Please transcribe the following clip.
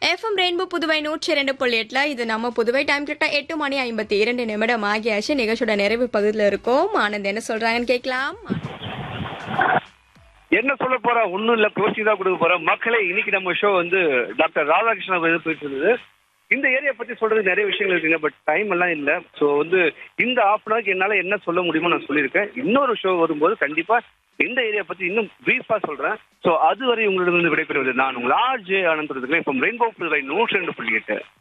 FM rainbow Puduvai நூற்றி இரண்டு புள்ளி எட்டுல இது நம்ம புதுவை டைம் கரெக்டா எட்டு மணி ஐம்பத்தி இரண்டு நிமிடம் ஆகியாச்சு நிகழ்ச்சியோட நிறைவு பகுதியில் இருக்கோம் ஆனந்த் என்ன சொல்றாங்கன்னு கேட்கலாம் என்ன சொல்ல போறா ஒண்ணும் இல்ல கோச்சிங் தான் கொடுக்க போறோம் மக்களே இன்னைக்கு நம்ம ஷோ வந்து டாக்டர் ராதாகிருஷ்ணன் அவர்கள் போயிட்டு இருந்தது இந்த ஏரியா பத்தி சொல்றதுக்கு நிறைய விஷயங்கள் இருக்குங்க பட் டைம் எல்லாம் இல்ல சோ வந்து இந்த ஆஃப் அன் ஹவருக்கு என்னால என்ன சொல்ல முடியுமோ நான் சொல்லியிருக்கேன் இன்னொரு ஷோ வரும்போது கண்டிப்பா இந்த ஏரியா பத்தி இன்னும் பிரீஃபா சொல்றேன் சோ அதுவரை உங்களிடம் விடைபெறுவது நான் உங்கள் ஆர் ஜே ஆனந்த் இப்போ ரெயின்போ புதுவை நூற்றி ரெண்டு புள்ளி எட்டு